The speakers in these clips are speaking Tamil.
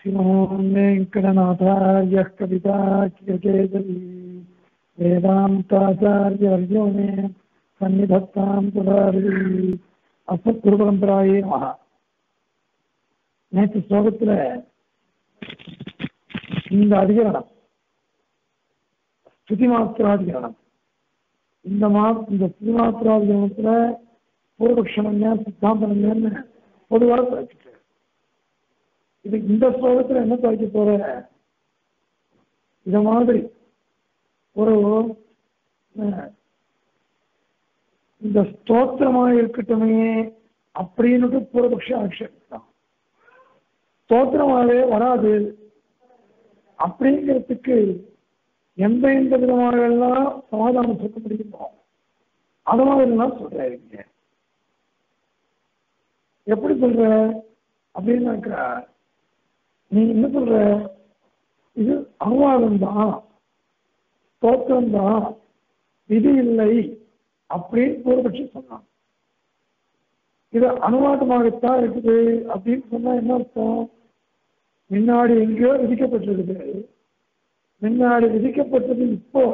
श्रीमान् वेङ्कटनाथार्यः कविता किरकेसरी वेदान्ताचार्यवर्यो मे सन्निधत्तां तुलारी அசத்குருபரம்பராயே மகா நேற்று ஸ்லோகத்தில் இந்த அதிகரணம் ஸ்துதி மாத்திராதிகரணம் இந்த மா இந்த ஸ்துதி மாத்திராதிகரணத்தில் பூர்வபக்ஷம் என்ன சித்தாந்தம் என்னன்னு பொதுவாக துவைச்சிட்டு இது இந்த ஸ்லோகத்தில் என்ன துவைக்க போற இத மாதிரி ஒரு அஹ், இந்த ஸ்தோத்திரமாக இருக்கட்டுமே அப்படின்னு பூர்வபக்ஷ ஆட்சேபித்தான் ஸ்தோத்திரமாகவே வராது அப்படிங்கிறதுக்கு எந்த எந்த விதமாக எல்லாம் சமாதானம் சொல்ல முடியுமோ அது மாதிரிலாம் சொல்றாருங்க எப்படி சொல்ற அப்படின்னாக்கா நீ என்ன சொல்ற இது அனுவாதம் தான் ஸ்தோத்திரம் தான் விதி இல்லை அப்படின்னு பூர்வபட்சி சொன்னான் இது அனுவாதமாகத்தான் இருக்குது அப்படின்னு சொன்னா என்ன அர்த்தம் முன்னாடி எங்கேயோ விதிக்கப்பட்டிருக்குது முன்னாடி விதிக்கப்பட்டது இப்போ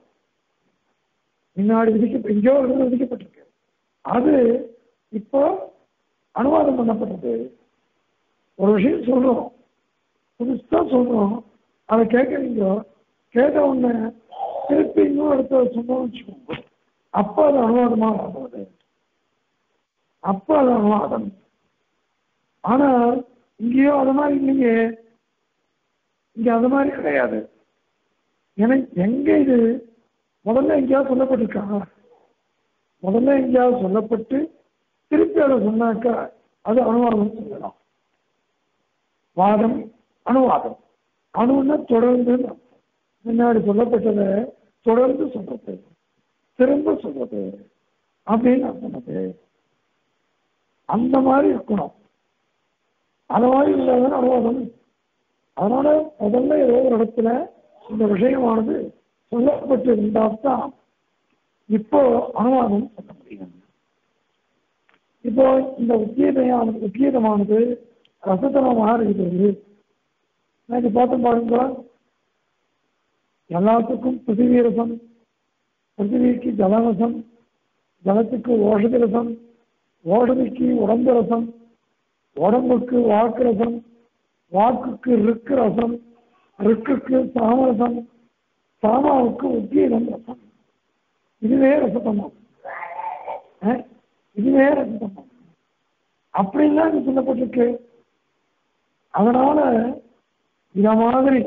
முன்னாடி விதிக்க எங்கேயோ ஒரு இடத்துல விதிக்கப்பட்டிருக்கு அது இப்போ அனுவாதம் பண்ணப்பட்டது ஒரு விஷயம் சொல்றோம் புதுசா சொல்றோம் அதை கேட்கறீங்க கேட்ட உடனே திருப்பி இன்னொரு இடத்துல சொன்னோம்னு வச்சுக்கோங்க அப்போ அது அனுவாதமாக ஆகுது அப்போ அது அனுவாதம் ஆனால் இங்கேயோ அது மாதிரி இல்லையே இங்க அது மாதிரி கிடையாது எனக்கு எங்க இது முதல்ல எங்கேயாவது சொல்லப்பட்டிருக்காங்க முதல்ல எங்கேயாவது சொல்லப்பட்டு திருப்பி அதை சொன்னாக்கா அது அனுவாதம் சொல்லலாம் வாதம் அணுவாதம் அணுன்னா தொடர்ந்து முன்னாடி சொல்லப்பட்டதை தொடர்ந்து சொல்றது திரும்ப சொல்றது அப்படின்னு நான் சொன்னது அந்த மாதிரி இருக்கணும் அந்த மாதிரி இல்லாத அனுவாதம் அதனால முதல்ல ஏதோ ஒரு இடத்துல இந்த விஷயமானது சொல்லப்பட்டு இருந்தால்தான் இப்போ அனுவாதம் சொல்ல முடியும் இப்போ இந்த உத்தியதையானது உத்தியதமானது ரசத்தனமாக இருக்குது எனக்கு பார்த்து பாருங்க எல்லாத்துக்கும் பிருத்திவி ரசம் பிருத்திவிக்கு ஜலரசம் ஜலத்துக்கு ஓஷதி ரசம் ஓஷதிக்கு உடம்பு ரசம் உடம்புக்கு வாக்கு ரசம் வாக்குக்கு ருக்கு ரசம் ருக்குக்கு சாமரசம் சாமாவுக்கு உத்தியதம் ரசம் இதுவே ரசத்தமம் அஹ், இதுவே ரசத்தமம் அப்படின்லாம் இங்க சொல்லப்பட்டிருக்கு அதனால இத மாதிரி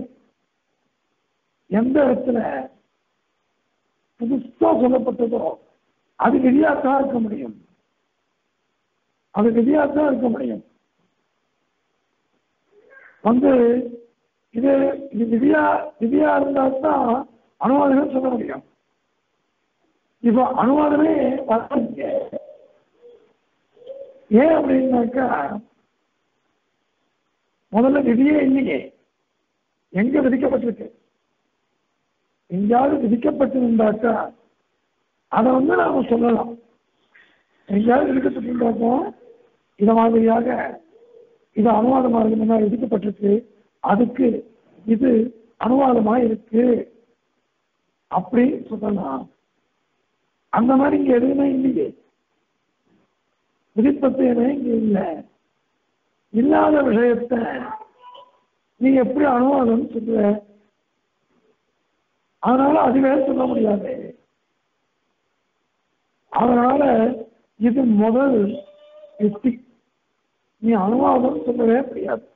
எந்த இடத்துல புதுசா சொல்லப்பட்டதோ அது விதியாத்தான் இருக்க முடியும் அது விதியாத்தான் இருக்க முடியும் வந்து இது இது விதியா விதியா இருந்தா தான் அனுவாதமே சொல்ல முடியும் இப்போ அனுவாதமே வரீங்க ஏன் அப்படின்னாக்கா முதல்ல விதியே இல்லையே எங்க விதிக்கப்பட்டிருக்கு எங்கேயாவது விதிக்கப்பட்டிருந்தாக்கா அதை வந்து நாம சொல்லலாம் எங்கேயாவது விதிக்கப்பட்டிருந்தாக்கா இத மாதிரியாக இது அனுவாதமா இருக்கு முன்னாடி விதிக்கப்பட்டிருக்கு அதுக்கு இது அனுவாதமா இருக்கு அப்படி சொல்லலாம் அந்த மாதிரி இங்க எதுவுமே இல்லையே விதிப்பத்தேனே இங்க இல்லை இல்லாத விஷயத்த நீ எப்படி அனுவாதம் சொல்ற அதனால அதுவே சொல்ல முடியாது அதனால இது முதல் யுக்தி நீ அனுவாதம் சொல்லவே முடியாது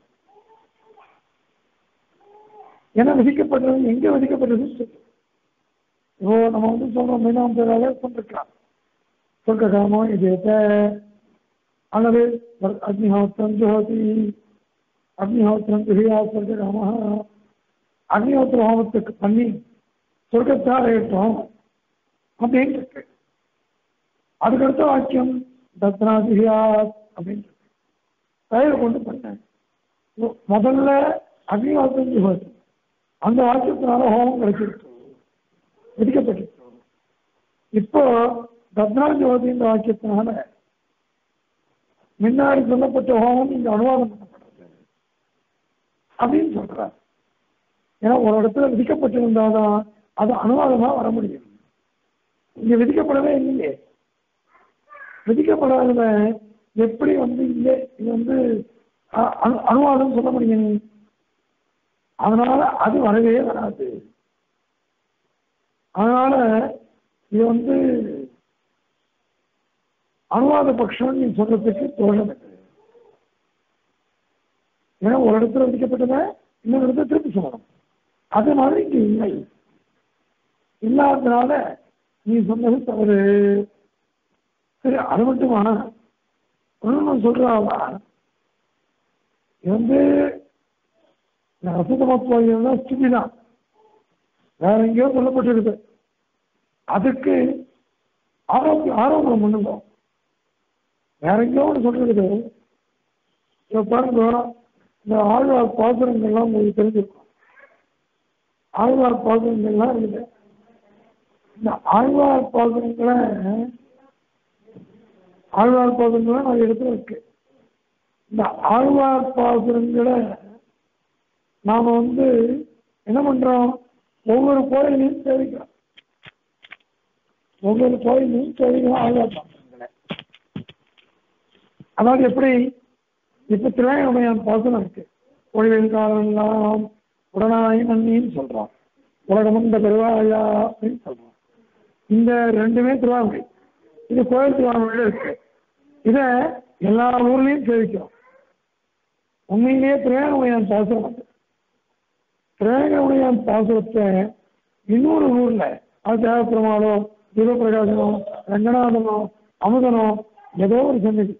ஏன்னா விதிக்கப்பட்டது எங்க விதிக்கப்பட்டது சொல்லு இப்போ நம்ம வந்து சொல்றோம் மீனாம் பேரால சொல்லிருக்கலாம் சொல்ற காமம் இது அல்லது அக்னிஹோத்திரம் ஜோதி அக்னிஹோத்திரம் ஜுஹியா சொல்ற காம அக்னிஹோத்திர ஹோமத்துக்கு பண்ணி சொர்க்கத்தால் அடையட்டும் அப்படின்னு இருக்கு அதுக்கடுத்த வாக்கியம் தத்னா ஜுஹியா அப்படின்னு இருக்கு தயவு கொண்டு பண்ணேன் முதல்ல அக்னிஹோத்திரம் ஜுஹோதி அந்த வாக்கியத்தினால ஹோமம் கிடைச்சிருக்கு விதிக்கப்பட்டிருக்கு இப்போ தத்னா ஜோதின்ற வாக்கியத்தினால முன்னாடி சொல்லப்பட்ட ஹோமம் இங்க அனுவாதம் பண்ணப்படுறது அப்படின்னு சொல்றார் ஏன்னா ஒரு இடத்துல விதிக்கப்பட்டிருந்தாதான் அது அனுவாதமா வர முடியும் இங்க விதிக்கப்படவே இல்லையே விதிக்கப்படாதத எப்படி வந்து இல்லை இது வந்து அ- அனு- அனுவாதம் சொல்ல முடியும் அதனால அது வரவே வராது அதனால இது வந்து அனுவாத பட்சம் நீ சொல்றதுக்கு தோஷம் இருக்கு ஏன்னா ஒரு இடத்துல விதிக்கப்பட்டதை இன்னொரு இடத்துல திருப்பி சொல்லணும் அது மாதிரி இங்க இல்லை இல்லாததுனால நீ சொன்னது தவறு சரி அது மட்டுமா ஒண்ணு சொல்றாவா இது வந்து ரசதமத்துவம் ஸ்திதி தான் வேற எங்கேயோ சொல்லப்பட்டிருக்கு அதுக்கு ஆரோக்கிய ஆரோக்கியம் பண்ணுங்க வேற எங்கேயோ ஒன்று சொல்றது இப்போ பாருங்க இந்த ஆழ்வார் பாசுரங்கள்லாம் உங்களுக்கு தெரிஞ்சிருக்கும் ஆழ்வார் பாசுரங்கள்லாம் இருக்குது இந்த ஆழ்வார் பாசுரங்களை ஆழ்வார் பாசுரங்களை நான் இடத்துல இருக்கு இந்த ஆழ்வார் பாசுரங்களை நாம வந்து என்ன பண்றோம் ஒவ்வொரு கோயிலையும் சேவிக்கிறோம் ஒவ்வொரு கோயிலையும் சேவிக்கிறோம் ஆழ்வார் பாசுரங்களை அதாவது எப்படி இப்ப திரையுடையான் பாசனம் இருக்கு ஒளிவின் காலமெல்லாம் உடனாய் மண்ணின்னு சொல்றான் உலகமும் இந்த பெருவாயா அப்படின்னு சொல்றான் இந்த ரெண்டுமே திருவாரூரை இது கோயில் திருவாரூரில் இருக்கு இதை எல்லா ஊர்லயும் சேவிக்கிறோம் உண்மையிலேயே திரையுடையான் பாசனம் அது திரையுடையான் பாசுரத்தை இன்னொரு ஊர்ல அது தேவப்பெருமாளோ தீபபிரகாசனோ ரங்கநாதனோ அமுதனோ ஏதோ ஒரு சன்னதி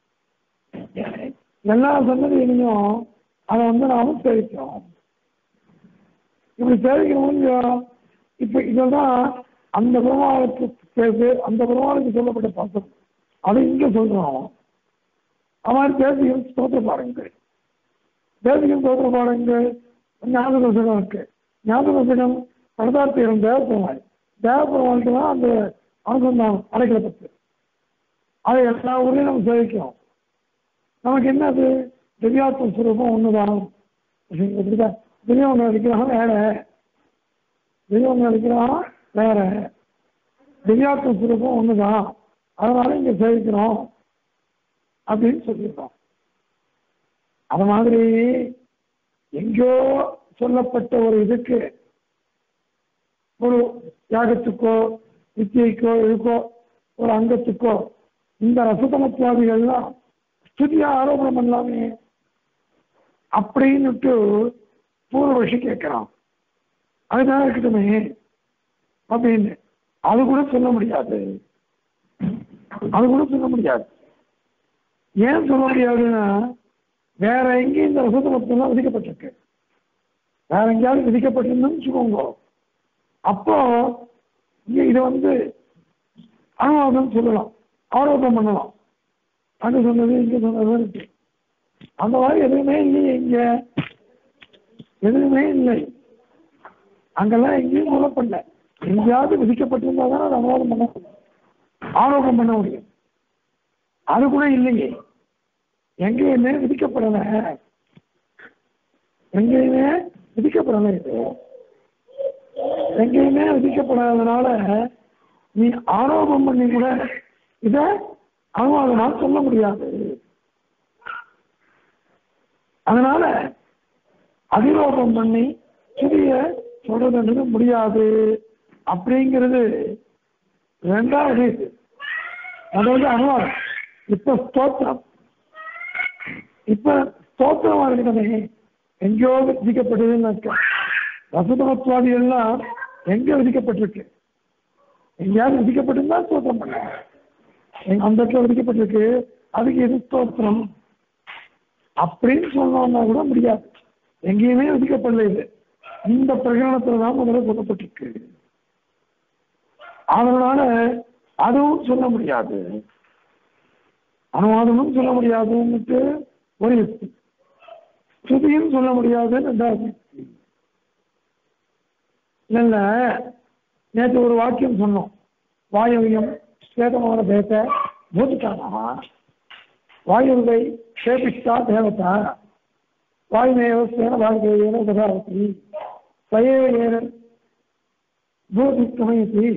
எல்லா சன்னதியிலையும் அதை வந்து நாம சேவிக்கிறோம் இப்படி சேவிக்கணும் இப்ப இதெல்லாம் அந்த பெருமாளுக்கு பேசு அந்த பெருமாளுக்கு சொல்லப்பட்ட பாசம் அதை இங்க சொல்றோம் அவன் தேசியம் ஸ்தோத்திர பாருங்கள் தேசியம் ஸ்தோத்திர பாருங்கள் ஞாபக தசகம் இருக்கு ஞாபக தசகம் பரதார்த்தியம் தேவப்பெருமாள் தேவப்பெருமாளுக்கு தான் அந்த அனுசந்தானம் அடைக்கல பத்து அதை எல்லா ஊர்லையும் நம்ம சேவிக்கிறோம் நமக்கு என்னது திவ்யாத்ம சுரூபம் ஒண்ணுதான் எப்படிதான் திவ்யம் நடிக்கிறான் வேற திவ்யம் நடிக்கிறான் வேற திவ்யாத்ம சுரூபம் ஒண்ணுதான் அதனால இங்க சேவிக்கிறோம் அப்படின்னு சொல்லியிருக்கோம் அது மாதிரி எங்கேயோ சொல்லப்பட்ட ஒரு இதுக்கு ஒரு யாகத்துக்கோ வித்தியைக்கோ இதுக்கோ ஒரு அங்கத்துக்கோ இந்த ரசதமத்வாதிகள்லாம் ஸ்துதியா ஆரோபணம் பண்ணலாமே அப்படின்னுட்டு பூர்வபக்ஷி கேட்கிறான் அதுதான் இருக்கட்டுமே அப்படின்னு அது கூட சொல்ல முடியாது அது கூட சொல்ல முடியாது ஏன் சொல்ல முடியாதுன்னா வேற எங்கேயும் இந்த ரசதமத்தெல்லாம் விதிக்கப்பட்டிருக்கு வேற எங்கேயாவது விதிக்கப்பட்டிருந்தோம்னு வச்சுக்கோங்க அப்போ இங்க இதை வந்து அனுவாதம் சொல்லலாம் ஆரோப்பம் பண்ணலாம் அங்க சொன்னது இங்க சொன்னது இருக்கு அந்த மாதிரி எதுவுமே இல்லையே இங்க எதுவுமே இல்லை அங்கெல்லாம் எங்கேயும் சொல்லப்படல எங்கேயாவது விதிக்கப்பட்டிருந்தா தான் அதை அனுவாதம் பண்ண முடியும் ஆரோப்பம் பண்ண முடியும் அது கூட இல்லையே எங்கேயுமே விதிக்கப்படலை எங்கேயுமே விதிக்கப்படலை இது எங்கேயுமே விதிக்கப்படாதனால நீ ஆரோபம் பண்ணி கூட இதை அனுவாதனால் சொல்ல முடியாது அதனால அதிரோபம் பண்ணி சிறிய சொல்றதுன்றது முடியாது அப்படிங்கிறது ரெண்டாவது இது அதாவது அனுவாதம் இப்ப ஸ்தோத்திரம் இப்ப ஸ்தோத்திரமா இருக்கணுமே எங்கேயோ விதிக்கப்பட்டதுன்னு ரசதமத்வாதி எல்லாம் எங்க விதிக்கப்பட்டிருக்கு எங்கேயாவது விதிக்கப்பட்டிருந்தா ஸ்தோத்திரம் பண்ண அந்த இடத்துல விதிக்கப்பட்டிருக்கு அதுக்கு எது ஸ்தோத்திரம் அப்படின்னு சொன்னோம்னா கூட முடியாது எங்கேயுமே விதிக்கப்படல இது இந்த பிரகடனத்துல தான் முதல்ல சொல்லப்பட்டிருக்கு அதனால அதுவும் சொல்ல முடியாது அனுவாதமும் சொல்ல முடியாதுன்னுட்டு ஒரு யுக்தி ஸ்ருதியும் சொல்ல முடியாது ரெண்டாவது யுக்தி இல்ல நேற்று ஒரு வாக்கியம் சொன்னோம் வாயுவியம் ஸ்வேதமான பேச பூதிக்கானா வாயுவை சேபிஷ்டா தேவதா வாயுமேவஸ்தேன வாழ்க்கையேன உபகாரத்தி சயேன பூதி கமயத்தி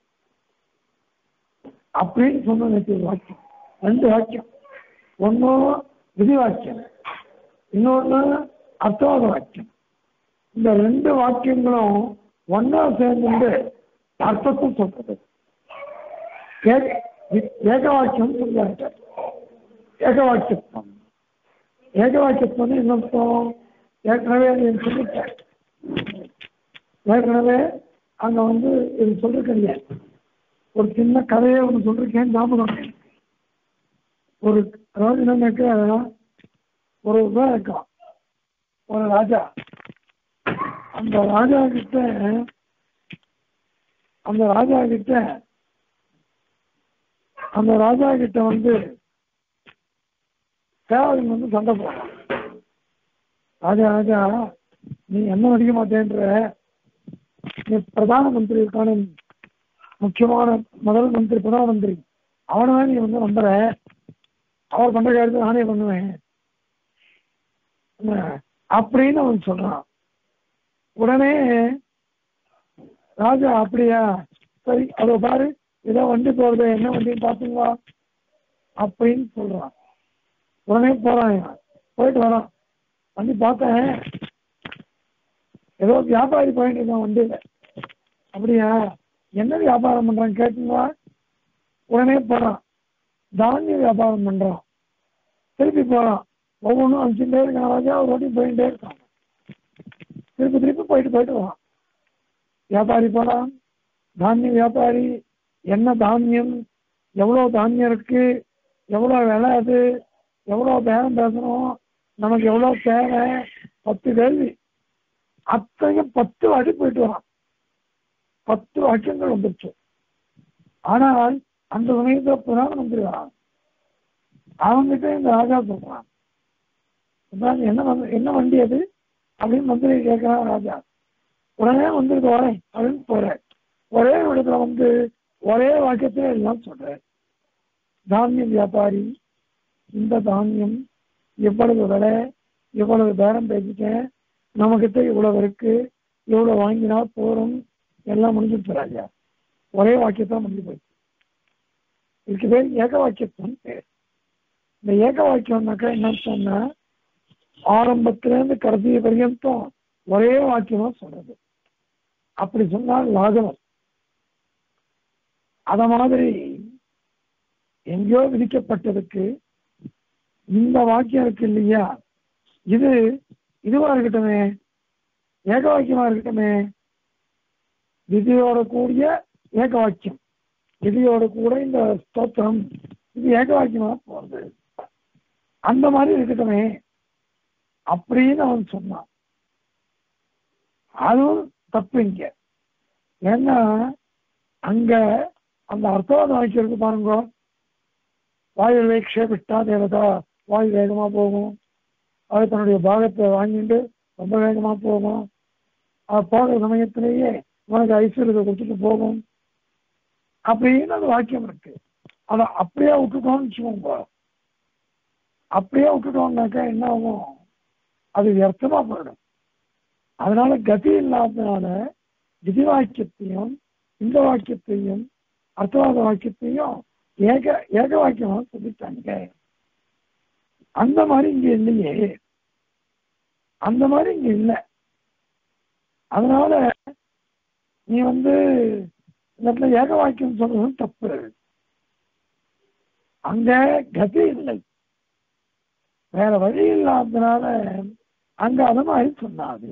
அப்படின்னு சொன்ன நேற்று ஒரு வாக்கியம் ரெண்டு வாக்கியம் ஒன்றும் விதி வாக்கியம் இன்னொன்று அர்த்தவாத வாக்கியம் இந்த ரெண்டு வாக்கியங்களும் ஒன்னா சேர்ந்து அர்த்தத்தை சொல்றது ஏக- ஏக வாக்கியம் சொல்றாங்க ஏக வாக்கியத்துவம் ஏக வாக்கியத்துவம் என்ன அர்த்தம் ஏற்கனவே அது எனக்கு சொல்லிட்டேன் ஏற்கனவே அங்க வந்து இது சொல்லிருக்கீங்க ஒரு சின்ன கதையை ஒன்று சொல்லிருக்கேன் ஞாபகம் இருக்கு. ஒரு அதாவது என்னன்னாக்கா ஒரு இதான் இருக்கான் ஒரு ராஜா அந்த ராஜா கிட்ட அந்த ராஜா கிட்ட அந்த ராஜா கிட்ட வந்து சேவகன் வந்து சண்டை போடுறான் ராஜா ராஜா நீ என்ன அடிக்க மாட்டேன்ற நீ பிரதான மந்திரி இருக்கான முக்கியமான முதல் மந்திரி பிரதான மந்திரி அவனை நீ வந்து நம்புற அவர் பண்ற காரியத்தை நானே பண்ணுவேன் என்ன, அப்படின்னு அவன் சொல்றான் உடனே ராஜா அப்படியா சரி அதை பாரு ஏதோ வண்டி போகுது என்ன வண்டின்னு பார்த்துங்களா அப்படின்னு சொல்றான் உடனே போறான் இவன். போயிட்டு வரான் வண்டி பார்த்தேன் ஏதோ வியாபாரி போயிட்டு இருக்கான் வண்டியில அப்படியா என்ன வியாபாரம் பண்றான் கேட்டுங்களா உடனே போறான் தானிய வியாபாரம் பண்றான் திருப்பி போறான் ஒவ்வொன்றும் அனுப்பிச்சுட்டே இருக்கான் ராஜா ஒரு வாட்டி போயிட்டே இருக்கான் திருப்பி திருப்பி போயிட்டு போயிட்டு வரான் வியாபாரி போறான் தானிய வியாபாரி என்ன தானியம் எவ்வளோ தானியம் இருக்கு எவ்வளோ விலை அது எவ்வளோ பேரம் பேசணும் நமக்கு எவ்வளோ தேவை பத்து கேள்வி அத்தனையும் பத்து வாட்டி போயிட்டு வரான் பத்து வாக்கியங்கள் வந்துருச்சு ஆனால் அந்த சமயத்துல பிரதான மந்திரி வரான் அவங்கிட்ட இந்த ராஜா சொல்றான் அதான் என்ன வந்து- என்ன வண்டி அது அப்படின்னு மந்திரி கேட்கிறான் ராஜா உடனே வந்துருக்கு வரேன் அப்படின்னு போறேன் ஒரே இடத்துல வந்து ஒரே வாக்கியத்துல எல்லாம் சொல்றேன் தானிய வியாபாரி இந்த தானியம் எவ்வளவு விலை எவ்வளவு பேரம் பேசிட்டேன் நம்மகிட்ட இவ்வளவு இருக்கு இவ்வளவு வாங்கினா போறோம் எல்லாம் முடிஞ்சிருச்சு ராஜா ஒரே வாக்கியத்தான் முடிஞ்சு போயிடுச்சு இதுக்கு பேர் ஏக வாக்கியத்துவம் பேர் இந்த ஏக வாக்கியம்னாக்கா என்ன சொன்னா ஆரம்பத்துல இருந்து கடைசி பர்யந்தம் ஒரே வாக்கியமா சொல்றது அப்படி சொன்னால் லாகவம் அத மாதிரி எங்கேயோ விதிக்கப்பட்டதுக்கு இந்த வாக்கியம் இருக்கு இல்லையா இது இதுவா இருக்கட்டுமே ஏக வாக்கியமா இருக்கட்டுமே விதியோட கூடிய ஏக வாக்கியம் விதியோட கூட இந்த ஸ்தோத்திரம் இது ஏக வாக்கியமா போறது அந்த மாதிரி இருக்கட்டுமே அப்படின்னு அவன் சொன்னான் அதுவும் தப்பு இங்க ஏன்னா அங்க அந்த அர்த்தவாத வாக்கியம் இருக்கு பாருங்க வாயு வேக்ஷேபிட்டா தேவதா வாயு வேகமா போகும் அது தன்னுடைய பாகத்தை வாங்கிட்டு ரொம்ப வேகமா போகும் அது போகிற சமயத்திலேயே உனக்கு ஐஸ்வர்யத்தை கொடுத்துட்டு போகும் அப்படின்னு அந்த வாக்கியம் இருக்கு அதை அப்படியே விட்டுட்டோம்னு வச்சுக்கோங்க அப்படியே விட்டுட்டோம்னாக்கா என்ன ஆகும் அது வியர்த்தமா போயிடும் அதனால கதி இல்லாததுனால விதி வாக்கியத்தையும் இந்த வாக்கியத்தையும் அர்த்தவாத வாக்கியத்தையும் ஏக ஏக வாக்கியமா சொல்லிட்டாங்க அந்த மாதிரி இங்க இல்லையே அந்த மாதிரி இங்க இல்லை அதனால நீ வந்து இந்த இடத்துல ஏக வாக்கியம் சொல்றதும் தப்பு அங்க கதி இல்லை வேற வழி இல்லாததுனால அங்க அது மாதிரி சொன்னாது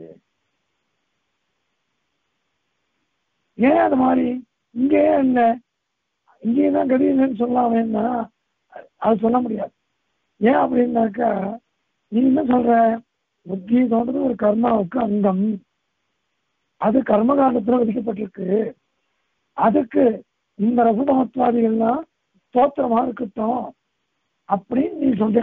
ஏன் அது மாதிரி இங்கே இல்லை இங்கேயும் தான் கதி இல்லைன்னு சொல்லலாமேன்னா அது சொல்ல முடியாது ஏன் அப்படின்னாக்கா நீ என்ன சொல்ற உத்கீதம்ன்றது ஒரு கர்மாவுக்கு அங்கம் அது கர்மகாண்டத்துல விதிக்கப்பட்டிருக்கு அதுக்கு இந்த ரசதமத்வாதிகள்லாம் ஸ்தோத்திரமா இருக்கட்டும் அப்படின்னு நீ சொல்ற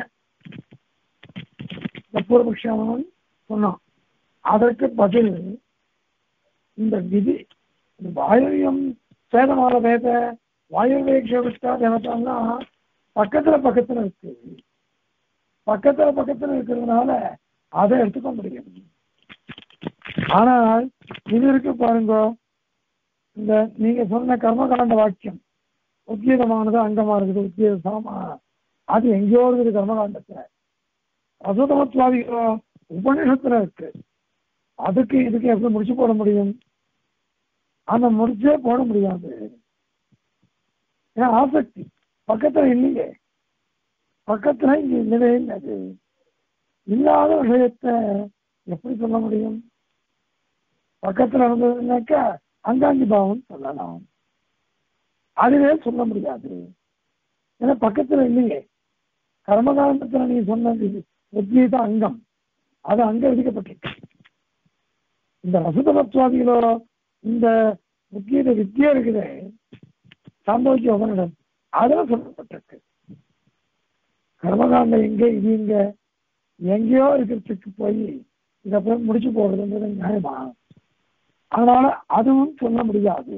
இந்த பூர்வபக்ஷாமன் சொன்னான் அதற்கு பதில் இந்த விதி இந்த வாயுவியம் சேதமான வேத வாயுவேக்ஷா தேவதாலாம் பக்கத்துல பக்கத்துல இருக்கு பக்கத்துல பக்கத்துல இருக்கிறதுனால அதை எடுத்துக்க முடியும் ஆனால் இது இருக்கு பாருங்க இந்த நீங்க சொன்ன கர்மகாண்ட வாக்கியம் உத்கீதமானது அங்கமா இருக்குது உத்கீத சாமா அது எங்கேயோ இருக்குது கர்மகாண்டத்துல அசுதமத்வாதிகளோ உபநிஷத்துல இருக்கு அதுக்கு இதுக்கு எப்படி முடிச்சு போட முடியும் அந்த முடிச்சே போட முடியாது ஏன்னா ஆசக்தி பக்கத்துல இல்லையே பக்கத்துல இங்க இல்லவே இல்லை அது இல்லாத விஷயத்தை எப்படி சொல்ல முடியும் பக்கத்துல இருந்ததுனாக்கா அங்காங்கி பாவம் சொல்லலாம் அதுவே சொல்ல முடியாது ஏன்னா பக்கத்துல இல்லையே கர்மகாண்டத்துல நீ சொன்னது உத்கீத அங்கம் அது அங்க விதிக்கப்பட்டிருக்கு இந்த ரசதமத்வாதிகளோ இந்த உத்கீத வித்தியா இருக்குதே சாந்தோக்கிய உபனிடம் அதெல்லாம் சொல்லப்பட்டிருக்கு கர்மகாண்டம் எங்க இது இங்க எங்கேயோ இருக்கிறதுக்கு போய் இதை போய் முடிச்சு போடுறதுன்றது நியாயமா அதனால அதுவும் சொல்ல முடியாது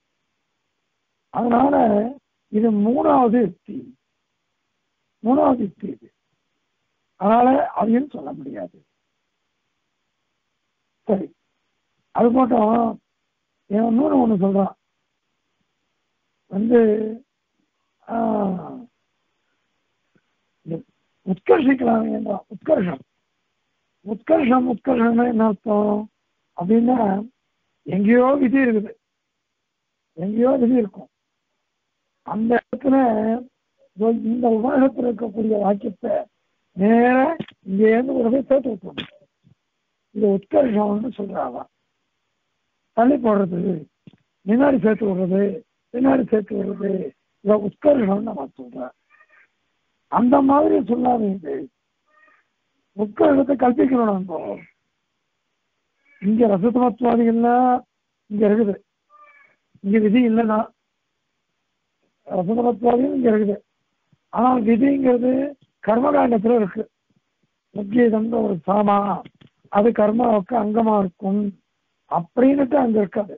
அதனால இது மூணாவது யுக்தி மூணாவது யுக்தி இது அதனால அதையும் சொல்ல முடியாது சரி அது மட்டும் இவன் இன்னொன்று ஒன்று சொல்றான் வந்து ஆஹ், இந்த உத்கர்ஷிக்கலாம் என்றான் உத்கர்ஷம் உத்கர்ஷம் உத்கர்ஷம்னா என்ன அர்த்தம் அப்படின்னா எங்கேயோ விதி இருக்குது எங்கேயோ விதி இருக்கும் அந்த இடத்துல இதோ இந்த உலகத்தில் இருக்கக்கூடிய வாக்கியத்தை நேர இங்கேருந்து ஒரு போய் சேர்த்து விட்டுருணும் இது உத்கர்ஷம்னு சொல்றாங்க தள்ளி போடுறது முன்னாடி சேர்த்து விடுறது பின்னாடி சேர்த்து விடுறது இதை உத்கர்ஷம்னு நம்ம சொல்றேன் அந்த மாதிரி சொல்லாதீங்க உட்கருத்தை கல்பிக்கணும் நம்ம இங்க ரசதமத்துவாதிகள்லாம் இங்க இருக்குது இங்க விதி இல்லைன்னா ரசதமத்துவாதிகள் இங்க இருக்குது ஆனால் விதிங்கிறது கர்மகாண்டத்துல இருக்கு முக்கியதந்த ஒரு சாமா அது கர்மாவுக்கு அங்கமா இருக்கும் அப்படின்னுட்டு அங்க இருக்காது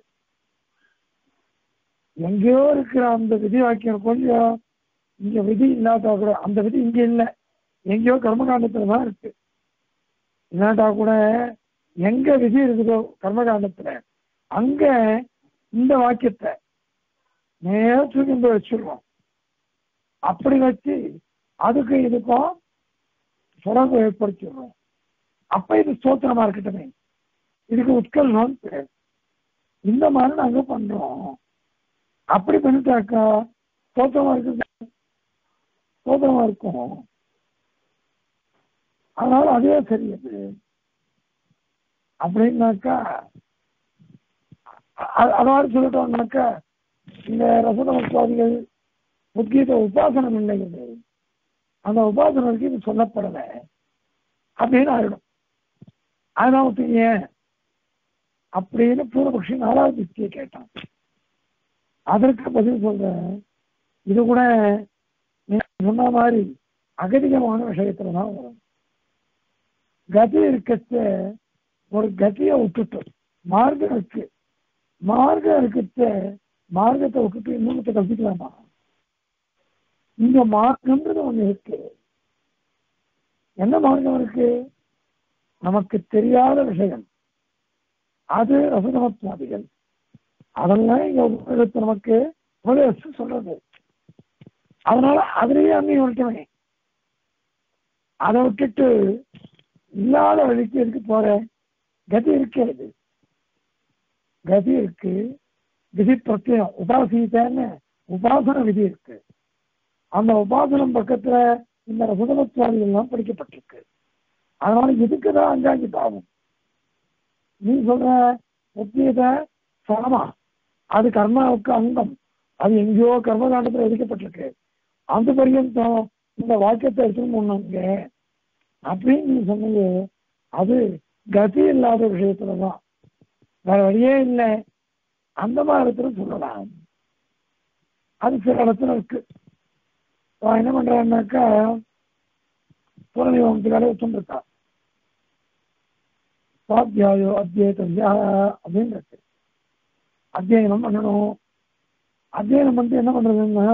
எங்கேயோ இருக்கிற அந்த விதி வாக்கியம் கொஞ்சம் இங்க விதி இல்லாட்டா கூட அந்த விதி இங்க இல்லை எங்கேயோ கர்மகாண்டத்துல தான் இருக்கு இல்லாட்டா கூட எங்க விதி இருக்குதோ கர்மகாண்டத்துல அங்க இந்த வாக்கியத்தை நேர தூக்கி போய் வச்சிருக்கோம் அப்படி வச்சு அதுக்கு இதுக்கும் தொடர்பு ஏற்படுத்திடுறோம் அப்ப இது ஸ்தோத்திரமா இருக்கட்டுமே இதுக்கு உட்கர்ஷம் பேர் இந்த மாதிரி நாங்க பண்றோம் அப்படி பண்ணிட்டாக்கா ஸ்தோத்திரமா இருக்கு ஸ்தோத்திரமா இருக்கும் அதனால அதுவே சரியது அப்படின்னாக்கா அ- அதாவது சொல்லிட்டோம்னாக்கா இந்த ரசதமத்வாதிகள் உத்கீத உபாசனம் இல்லைங்குது அந்த உபாசனத்துக்கு இது சொல்லப்படலை அப்படின்னு ஆயிடும் அதனால ஒத்துங்க அப்படின்னு பூர்வபக்ஷி நாலாவது யுக்தியை கேட்டான் அதற்கு பதில் சொல்றேன் இது கூட நீ சொன்ன மாதிரி அகதிகமான விஷயத்துல தான் வரும் கதி இருக்கச்ச ஒரு கதியை விட்டுட்டு மார்க்கம் இருக்கு மார்க்கம் இருக்கச்ச மார்க்கத்தை விட்டுட்டு இன்னொன்று கற்பிக்கலாமா இங்க மார்க்கம்ன்றது ஒண்ணு இருக்கு என்ன மார்க்கம் இருக்கு நமக்கு தெரியாத விஷயம் அது ரசதமத்வாதிகள் அதெல்லாம் இங்க உலகத்தை நமக்கு உபதேசம் சொல்றது அதனால அதுலயே அங்கேயும் விட்டவே அதை விட்டுட்டு இல்லாத வழிக்கு எதுக்கு போற கதி இருக்கிறது கதி இருக்கு விதி பிரத்யம் உபாசித்தேன்னு உபாசன விதி இருக்கு அந்த உபாசனம் பக்கத்துல இந்த ரசதமத்வாதிகள் எல்லாம் படிக்கப்பட்டிருக்கு அதனால இதுக்குதான் அஞ்சாங்கி பாவம் நீ சொல்ற முக்கியத சாமா அது கர்மாவுக்கு அங்கம் அது எங்கேயோ கர்மகாண்டத்தில் விதிக்கப்பட்டிருக்கு அந்த பரியந்தம் இந்த வாக்கியத்தை எடுத்துன்னு போனாங்க அப்படின்னு நீ சொன்னீங்க அது கதி இல்லாத விஷயத்துலதான் வேற வழியே இல்லை அந்த மாதிரி இடத்துல சொல்லலாம் அது சில இடத்துல இருக்கு அவன் என்ன பண்றான்னாக்கா பூர்ணிமத்துக்காக வச்சுருக்கா சுவாத்தியாயோ அத்தியேதவியா அப்படின்னு இருக்கு அத்தியனம் பண்ணணும் அத்தியனம் பண்ணிட்டு என்ன பண்றதுன்னா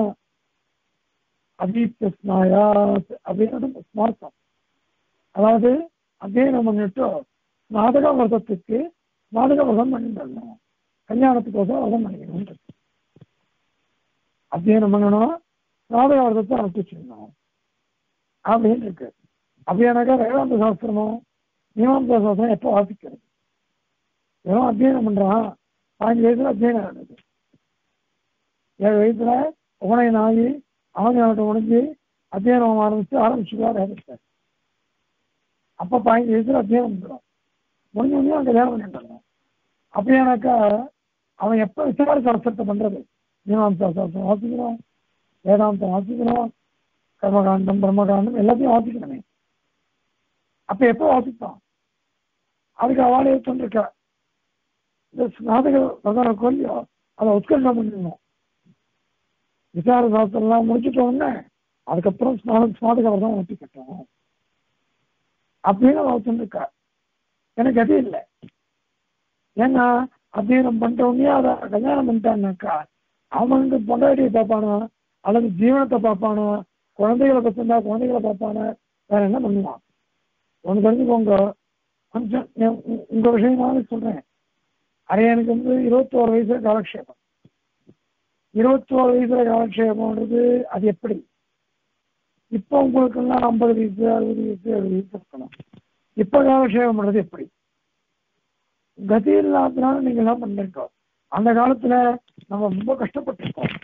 அதீப்த ஸ்நாயாத் அப்படின்னு ஸ்மார்த்தம் அதாவது அத்தியனம் பண்ணிட்டு நாடக விரதத்துக்கு நாடக விரதம் பண்ணிடணும் கல்யாணத்துக்கோசரம் விரதம் பண்ணிக்கணும் அத்தியனம் பண்ணணும் நாடக விரதத்தை அனுப்பிச்சிடணும் அப்படின்னு இருக்கு அப்படியானாக்கா வேதாந்த சாஸ்திரமோ மீமாம்சா சாஸ்திரம் எப்போ வாசிக்கிறது வெறும் அத்தியனம் பண்றான் பாஞ்சு வயசுல அத்தியனம் ஆனது ஏழு வயசுல உகனை ஆகி அவன் உடைஞ்சு அத்தியனம் ஆரம்பிச்சு ஆரம்பிச்சுதான் வேதத்தை அப்ப பதினஞ்சு வயசுல அத்தியனம் பண்ணுறான் முடிஞ்ச முடியும் அவன் கல்யாணம் பண்ணிட்டான் அப்படியானாக்கா அவன் எப்ப விசார சாஸ்திரத்தை பண்றது மீமாம்சா சாஸ்திரம் வாசிக்கணும் வேதாந்தம் வாசிக்கணும் கர்மகாண்டம் பிரம்மகாண்டம் எல்லாத்தையும் வாசிக்கணுமே அப்ப எப்போ வாசிப்பான் அதுக்கு அவளே சொல்லிருக்கா இந்த ஸ்நாதக பிரதான கோயிலையோ அதை உத்கர்ஷம் பண்ணிடணும் விசார சாஸ்திரம்லாம் முடிச்சிட்ட உடனே அதுக்கப்புறம் ஸ்நாத ஸ்நாதக விரதம் ஊற்றி கட்டணும் அப்படின்னு அவள் சொல்லிருக்கா எனக்கு அது இல்லை ஏன்னா அத்தியனம் பண்ணிட்ட உடனே அதை கல்யாணம் பண்ணிட்டான்னாக்கா அவனுக்கு பொண்டாட்டியை பார்ப்பானா அல்லது ஜீவனத்தை பார்ப்பானா குழந்தைகளை பத்திருந்தா குழந்தைகளை பார்ப்பானா வேற என்ன பண்ணுவான் ஒன்று தெரிஞ்சுக்கோங்க கொஞ்சம் என் உ- உங்க விஷயமாவே சொல்றேன் அரையனுக்கு வந்து இருபத்தோரு வயசுல காலக்ஷேபம் இருபத்தோரு வயசுல காலக்ஷேபம்ன்றது அது எப்படி இப்போ உங்களுக்கெல்லாம் ஐம்பது வயசு அறுபது வயசு எழுபது வயசு இருக்கணும் இப்போ காலக்ஷேபம் பண்றது எப்படி கதி இல்லாதனால நீங்க எல்லாம் பண்ணிருக்கோம் அந்த காலத்துல நம்ம ரொம்ப கஷ்டப்பட்டிருக்கோம்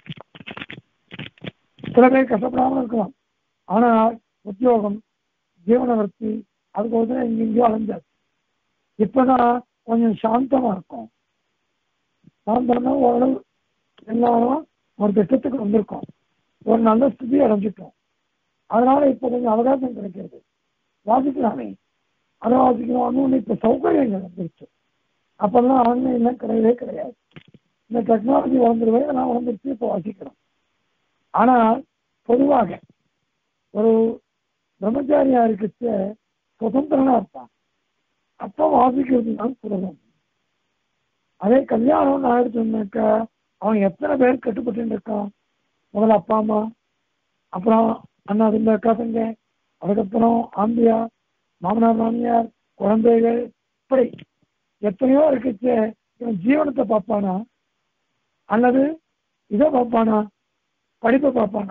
சில பேர் கஷ்டப்படாம இருக்கலாம் ஆனால் உத்தியோகம் ஜீவனவர்த்தி அதுக்கோசரம் எங்கெங்கயோ அலைஞ்சாச்சு இப்பதான் கொஞ்சம் சாந்தமா இருக்கும் சாந்தம்னா ஓரளவு எல்லாரும் ஒரு திட்டத்துக்கு வந்திருக்கோம் ஒரு நல்ல ஸ்திதி அடைஞ்சிட்டோம் அதனால இப்போ கொஞ்சம் அவகாசம் கிடைக்கிறது வாசிக்கலாமே அதை வாசிக்கணும் ஒன்று இப்போ சௌகரியங்கள் வந்துருச்சு அப்பெல்லாம் ஆன்லைன்லாம் கிடையவே கிடையாது இந்த டெக்னாலஜி வளர்ந்துருவே நான் வளர்ந்துருச்சு இப்போ வாசிக்கிறோம் ஆனால் பொதுவாக ஒரு பிரம்மச்சாரியா இருக்கிற சுதந்திரனா இருப்பான் அப்போ வாசிக்கிறது தான் சுலபம் அதே கல்யாணம் ஆயிடுச்சுனாக்கா அவன் எத்தனை பேர் கட்டுப்பட்டு இருக்கான் முதல்ல அப்பா அம்மா அப்புறம் அண்ணா தம்பி அக்கா தங்க அதுக்கப்புறம் ஆம்பியா மாமனார் மாமியார் குழந்தைகள் இப்படி எத்தனையோ இருக்குச்சு இவன் ஜீவனத்தை பார்ப்பானா அல்லது இதை பார்ப்பானா படிப்பை பார்ப்பானா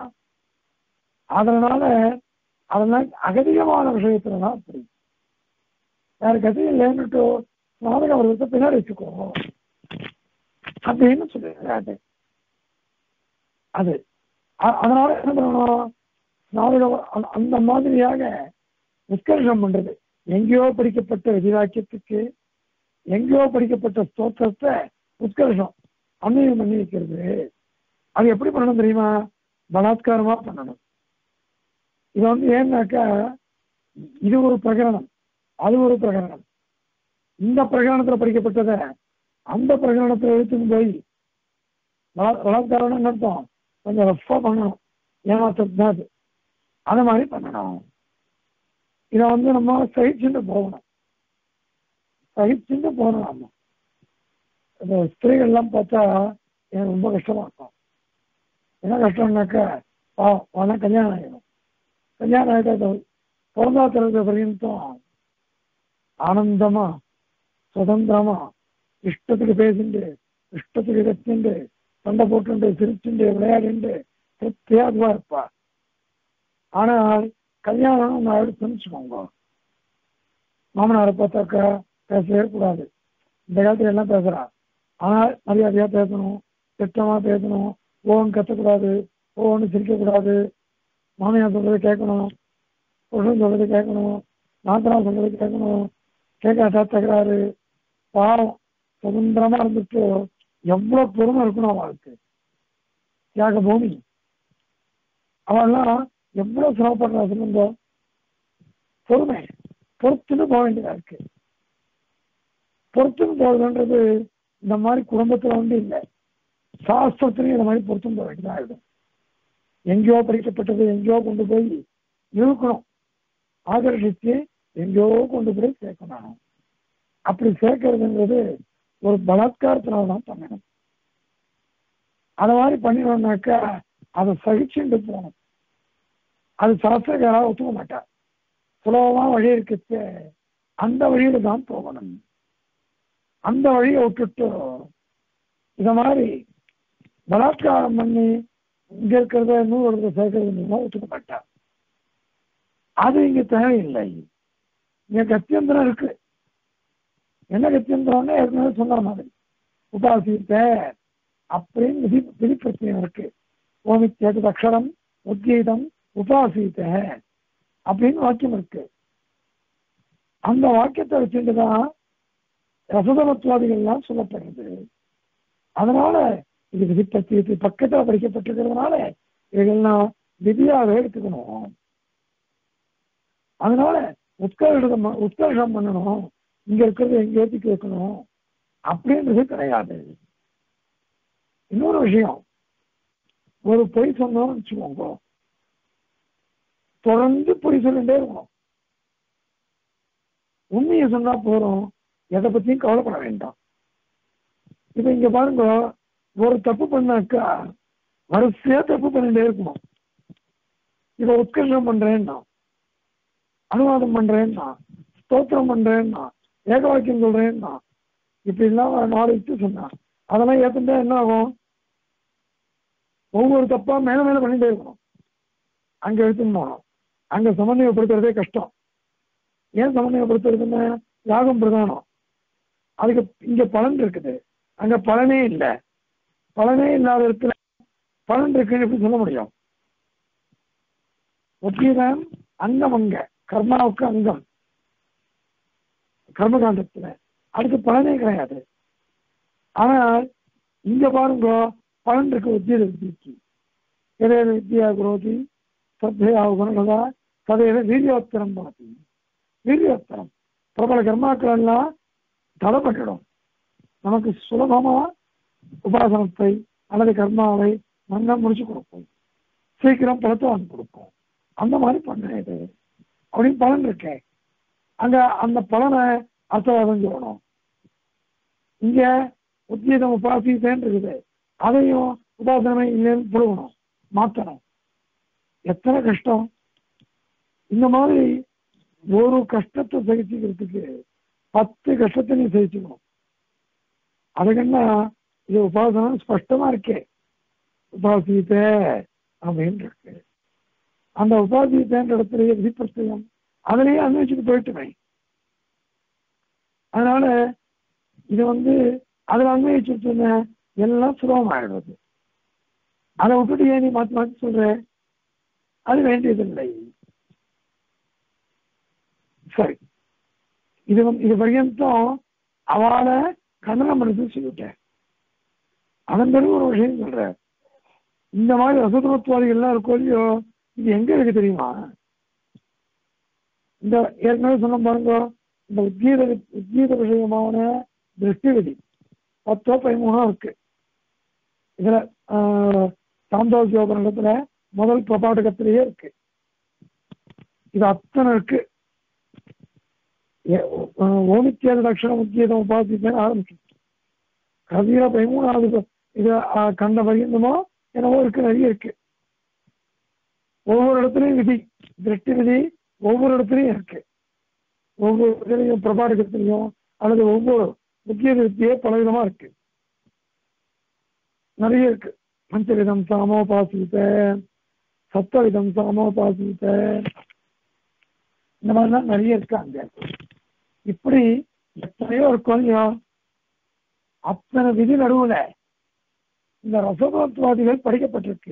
அதனால அதெல்லாம் அகதிகமான விஷயத்துல தான் அப்படி வேற கதி இல்லைன்னுட்டு நாடக வருவத்தை பின்னாடி வச்சுக்கோ அப்படின்னு சொல்லிடுறாரு அது அ- அதனால என்ன பண்ணணும் நாடக அந்த- அந்த மாதிரியாக உத்கர்ஷம் பண்றது எங்கேயோ படிக்கப்பட்ட விதிவாக்கியத்துக்கு எங்கேயோ படிக்கப்பட்ட ஸ்தோத்திரத்தை உத்கர்ஷம் அன்னையம் பண்ணி வைக்கிறது அது எப்படி பண்ணணும் தெரியுமா பலாத்காரமா பண்ணணும் இது வந்து ஏன்னாக்கா இது ஒரு பிரகரணம் அது ஒரு பிரகரணம் இந்த பிரகரணத்துல படிக்கப்பட்டதை அந்த பிரகரணத்தை எடுத்துன்னு போய் பலா- பலாத்காரம்னு அர்த்தம் கொஞ்சம் ரஃபா பண்ணணும் ஏமாத்துறது தான் அது அந்த மாதிரி பண்ணணும் இதை வந்து நம்ம சகிச்சுட்டு போகணும் சகிச்சுட்டு போகணும் நம்ம இந்த ஸ்திரீகள்லாம் பார்த்தா எனக்கு ரொம்ப கஷ்டமா இருக்கும் என்ன கஷ்டம்னாக்கா பாவம் அவனா கல்யாணம் ஆகிடும் கல்யாணம் ஆகிட்டா பிறந்தா திறந்த பர்யந்தம் ஆனந்தமா சுதந்திரமா இஷ்டத்துக்கு பேசிண்டு இஷ்டத்துக்கு கத்திண்டு சண்டை போட்டுண்டு சிரிச்சுண்டு விளையாடிண்டு திருப்தியாக இருப்பா ஆனால் கல்யாணம் ஒன்று ஆயிடுச்சுன்னு வச்சுக்கோங்க மாமனாரை பார்த்தாக்கா பேசவே கூடாது இந்த காலத்துல எல்லாம் பேசுறா ஆனால் மரியாதையா பேசணும் திட்டமா பேசணும் ஓன்னு கத்தக்கூடாது ஓன்னு சிரிக்கக்கூடாது மாமியார் சொல்றதை கேட்கணும் புருஷன் சொல்றதை கேட்கணும் நாத்தனா சொல்றதை கேட்கணும் கேட்காட்டா தகராறு பாவம் சுதந்திரமா இருந்துட்டு எவ்வளவு பொறுமை இருக்கணும் அவளுக்கு தியாக பூமி அவெல்லாம் எவ்வளவு சிரமப்படுறா சொல்லுங்க பொறுமை பொறுத்துன்னு போக வேண்டியதா இருக்கு பொறுத்துன்னு போறதுன்றது இந்த மாதிரி குடும்பத்துல வந்து இல்லை சாஸ்திரத்திலையும் இந்த மாதிரி பொருத்தம் போக வேண்டியதா இருக்கும் எங்கேயோ படிக்கப்பட்டது எங்கேயோ கொண்டு போய் இழுக்கணும் ஆகர்ஷித்து எங்கேயோ கொண்டு போய் சேர்க்கணும் அப்படி சேர்க்கறதுங்கிறது ஒரு பலாத்காரத்தினால தான் பண்ணணும் அதை மாதிரி பண்ணினோம்னாக்கா அதை சகிச்சுட்டு போகணும் அது சாஸ்திரக்காரா ஒத்துக்க மாட்டார் சுலபமா வழி இருக்கிறது அந்த வழியில தான் போகணும் அந்த வழியை விட்டுட்டு இத மாதிரி பலாத்காரம் பண்ணி இங்க இருக்கிறத இன்னொரு இடத்துல சேர்க்கறது ஒத்துக்க மாட்டா அது இங்க தேவையில்லை இங்க கத்தியந்திரம் இருக்கு என்ன கத்தியந்திரம்னு ஏற்கனவே சொன்ன மாதிரி உபாசித்த அப்படின்னு விதி விதிப்பிரச்சனை இருக்கு ஓமித்தேது அக்ஷரம் உத்கீதம் உபாசித்த அப்படின்னு வாக்கியம் இருக்கு அந்த வாக்கியத்தை வச்சுட்டு தான் ரசதமத்துவாதிகள்லாம் சொல்லப்படுறது அதனால இது விதிப்பத்தி பக்கத்துல படிக்கப்பட்டிருக்கிறதுனால இவைகள்லாம் விதியாகவே எடுத்துக்கணும் அதனால உத்கர்ஷம் உத்கர்ஷம் பண்ணணும் இங்க இருக்கிறத எங்க ஏற்றிக்கு வைக்கணும் அப்படின்றது கிடையாது இன்னொரு விஷயம் ஒரு பொய் சொன்னோம்னு வச்சுக்கோங்க தொடர்ந்து பொய் சொல்லிட்டே இருக்கணும் உண்மையை சொன்னா போறோம் எதை பத்தியும் கவலைப்பட வேண்டாம் இப்ப இங்க பாருங்க ஒரு தப்பு பண்ணாக்கா வரிசையா தப்பு பண்ணிட்டே இருக்கணும் இப்ப உத்கர்ஷம் பண்றேன்னா அனுவாதம் பண்றேன்னா ஸ்தோத்திரம் பண்றேன்னா ஏக வாக்கியம் சொல்றேன்னா இப்படி இல்லாம நாலு விஷயம் சொன்னான் அதெல்லாம் ஏத்துட்டா என்ன ஆகும் ஒவ்வொரு தப்பா மேல மேல பண்ணிட்டே இருக்கணும் அங்க எடுத்துன்னு போகணும் அங்க சமன்வயப்படுத்துறதே கஷ்டம் ஏன் சமன்வயப்படுத்துறதுன்னு யாகம் பிரதானம் அதுக்கு இங்க பலன் இருக்குது அங்க பலனே இல்லை பலனே இல்லாத இடத்துல பலன் இருக்குன்னு எப்படி சொல்ல முடியும் ஒப்பீதான் அங்கம் அங்க கர்மாவுக்கு அங்கம் கர்மகாண்டத்துல அதுக்கு பலனே கிடையாது ஆனால் இங்க பாருங்க பலன் இருக்கு உத்தியோக வித்திக்கு எதே வித்யா குரோதி சத்தையா குணகதா ததையில வீரியோத்தரம் பார்த்தி வீரியோத்தரம் பிரபல கர்மாக்கள் எல்லாம் தடைப்பட்டுடும் நமக்கு சுலபமா உபாசனத்தை அல்லது கர்மாவை நல்லா முடிச்சு கொடுப்போம் சீக்கிரம் பழத்தை வாங்கி கொடுப்போம் அந்த மாதிரி பண்ண இது அப்படின்னு பலன் இருக்கேன் அங்க அந்த பலனை அர்த்தவாதம் சொல்லணும் இங்க உத்கீதம் உபாசித்தேன் இருக்குது அதையும் உபாசனமே இல்லைன்னு புழுகணும் மாற்றணும் எத்தனை கஷ்டம் இந்த மாதிரி ஒரு கஷ்டத்தை சகிச்சுக்கிறதுக்கு பத்து கஷ்டத்தை நீ சகிச்சுக்கணும் அதுக்குன்னா இது உபாசனம் ஸ்பஷ்டமா இருக்கே உபாசித்த அப்படின்னு இருக்கு அந்த உபாசித்தன்ற இடத்துலயே விதிப்பிரத்தியம் அதுலயே அன்வயிச்சுட்டு போயிட்டுமே அதனால இது வந்து அதுல அன்வயிச்சுட்டு எல்லாம் சுலபமாயிடுறது அதை விட்டுட்டு ஏன் நீ மாத்தி மாத்தி சொல்ற அது வேண்டியதில்லை சரி இது வந்து இது பர்யந்தம் அவளை கண்டனம் பண்ணி சொல்லிவிட்டேன் அதன் பிறகு ஒரு விஷயம் சொல்ற இந்த மாதிரி ரசதுரத்துவாதிகள் எல்லாம் இருக்கோ இல்லையோ இது எங்க இருக்கு தெரியுமா இந்த ஏற்கனவே சொன்ன பாருங்க இந்த உத்கீத உத்கீத விஷயமான திருஷ்டி விதி பத்தோ பதிமூணோ இருக்கு இதுல சாந்தோக்கியோபரணத்துல முதல் பிரபாடகத்திலேயே இருக்கு இது அத்தனை இருக்கு ஓமித்தியாத லட்சணம் உத்கீதம் உபாசித்தேன்னு ஆரம்பிச்சு கவியில பதிமூணாவது இது கண்ட பரியந்தமோ என்னவோ இருக்கு நிறைய இருக்கு ஒவ்வொரு இடத்துலையும் விதி திருஷ்டி விதி ஒவ்வொரு இடத்துலையும் இருக்கு ஒவ்வொரு இதுலையும் பிரபாடகத்திலையும் அல்லது ஒவ்வொரு முக்கிய வித்தியே பல விதமா இருக்கு நிறைய இருக்கு பஞ்சவிதம் சாமோபாசித்த சப்தவிதம் சாமோபாசித்த இந்த மாதிரிலாம் நிறைய இருக்கு அங்க இப்படி எத்தனையோ இருக்கும் இல்லையோ அத்தனை விதி நடுவுல இந்த ரசபத்வாதிகள் படிக்கப்பட்டிருக்கு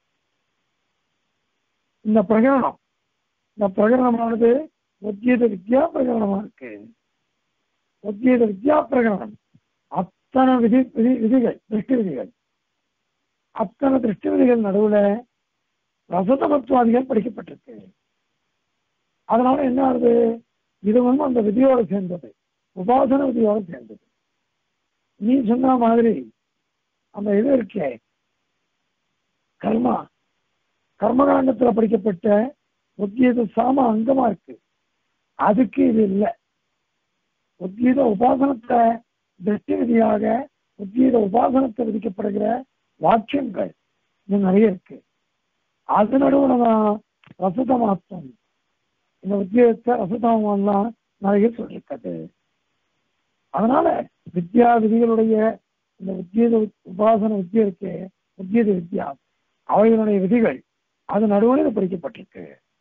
இந்த பிரகரணம் இந்த பிரகரணமானது உத்கீத வித்யா பிரகரணமா இருக்கு உத்கீத வித்யா பிரகரணம் அத்தனை விதி விதி விதிகள் திருஷ்டி விதிகள் அத்தனை திருஷ்டி விதிகள் நடுவுல ரசதமத்துவாதிகள் படிக்கப்பட்டிருக்கு அதனால என்ன ஆகுது இது வந்து அந்த விதியோட சேர்ந்தது உபாசன விதியோட சேர்ந்தது நீ சொன்ன மாதிரி அந்த இது இருக்கே கர்மா கர்மகாண்டத்துல படிக்கப்பட்ட உத்கீத சாம அங்கமா இருக்கு அதுக்கு இது இல்லை உத்கீத உபாசனத்தை திருஷ்டி விதியாக உத்கீத உபாசனத்தை விதிக்கப்படுகிற வாக்கியங்கள் இது நிறைய இருக்கு அது நடுவில் தான் ரசதமாத்தம் இந்த உத்கீதத்தை ரசதமெல்லாம் நிறைய சொல்லியிருக்காது அதனால வித்யா விதிகளுடைய இந்த உத்தியத உபாசன வித்தியை இருக்கு உத்தியத வித்யா அவைகளுடைய விதிகள் அது நடுவில் பிரிக்கப்பட்டிருக்கு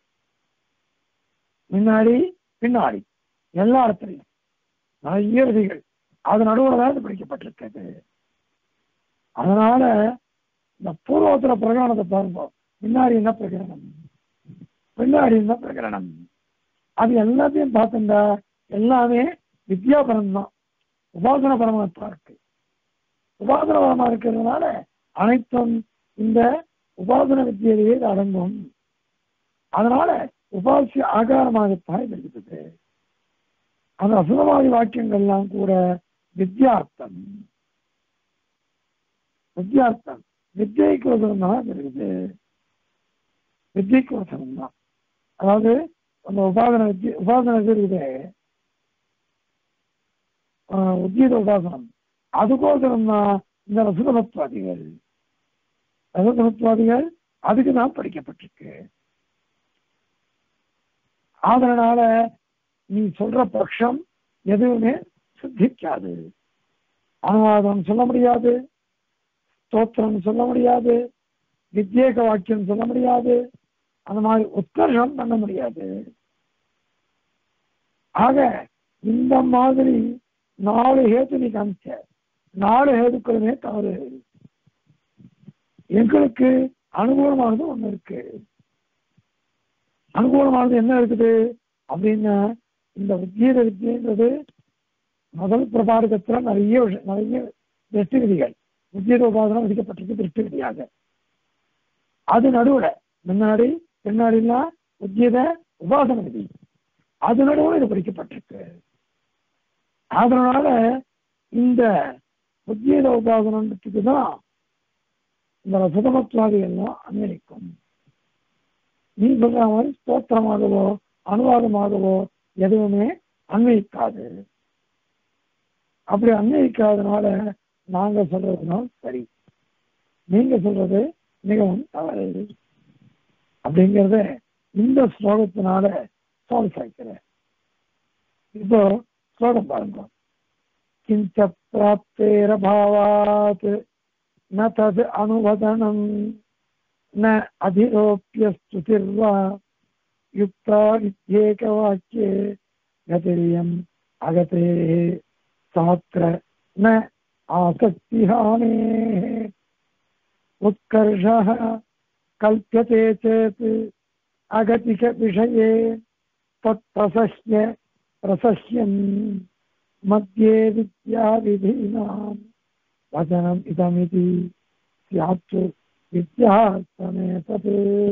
முன்னாடி பின்னாடி எல்லா இடத்துலையும் நிறைய விதிகள் அது நடுவில் தான் இது பிரிக்கப்பட்டிருக்கிறது அதனால இந்த பூர்வோத்தர பிரகடனத்தை பாருங்க முன்னாடி என்ன பிரகடனம் பின்னாடி என்ன பிரகடனம் அது எல்லாத்தையும் பார்த்துட்டா எல்லாமே வித்யாபரம் தான் உபாசன பரமாத்மா இருக்கு உபாசன பரமா இருக்கிறதுனால அனைத்தும் இந்த உபாசன வித்தியிலேயே இது அடங்கும் அதனால உபாசிய ஆகாரமாகத்தான் இது இருக்குது அந்த அசுரவாதி வாக்கியங்கள்லாம் கூட வித்யார்த்தம் வித்யார்த்தம் வித்யைக்கு வசனம் தான் இருக்குது வித்யைக்கு வசனம் தான் அதாவது அந்த உபாசன வித்ய உபாசன இது இருக்குது ஆஹ் உத்கீத உபாசனம் அதுக்கோசரம் தான் இந்த ரசுதமத்வாதிகள் ரசுதமத்வாதிகள் அதுக்கு தான் படிக்கப்பட்டிருக்கு அதனால நீ சொல்ற பட்சம் எதுவுமே சித்திக்காது அனுவாதம் சொல்ல முடியாது ஸ்தோத்திரம் சொல்ல முடியாது வித்யேக வாக்கியம் சொல்ல முடியாது அந்த மாதிரி உத்கர்ஷம் பண்ண முடியாது ஆக இந்த மாதிரி நாலு ஹேத்து நீ காமிச்ச நாலு ஹேதுக்களுமே தவறு எங்களுக்கு அனுகூலமானது ஒண்ணு இருக்கு அனுகூலமானது என்ன இருக்குது அப்படின்னா இந்த உத்கீத வித்தியன்றது முதல் பிரபாரகத்துல நிறைய விஷயம் நிறைய திருஷ்டி விதிகள் உத்கீத உபாதனம் விதிக்கப்பட்டிருக்கு திருஷ்டி விதியாக அது நடுவுல முன்னாடி பின்னாடிலாம் உத்கீத உபாசன விதி அது நடுவுல இது படிக்கப்பட்டிருக்கு அதனால இந்த உத்கீத உபாசனத்துக்கு தான் இந்த ரசதமத்வாதி எல்லாம் அன்வயிக்கும் நீ சொல்ற மாதிரி ஸ்தோத்திரமாகவோ அனுவாதமாகவோ எதுவுமே அன்வயிக்காது அப்படி அன்வயிக்காதனால நாங்க சொல்றதுதான் சரி நீங்க சொல்றது மிகவும் தவறு அப்படிங்கிறத இந்த ஸ்லோகத்தினால சால்வ் சாய்க்கிறேன் இப்போ ஸ்லோகம் பாருங்க கிஞ்ச பிராப்தேரபாவாத் ந தது அனுவதனம் ந அதிரோப்பிய ஸ்துதிர்வா யுக்தா வித்யேகவாக்கியே கதிரியம் அகதே சாத்திர ந ஆசக்திஹானே उत्कर्षः कल्प्यते चेत् अगतिकविषये तत्प्रसह्य प्रसह्यन् मध्ये विद्याविधीनां वचनम् इदमिति स्यात् विद्यार्थमे तत्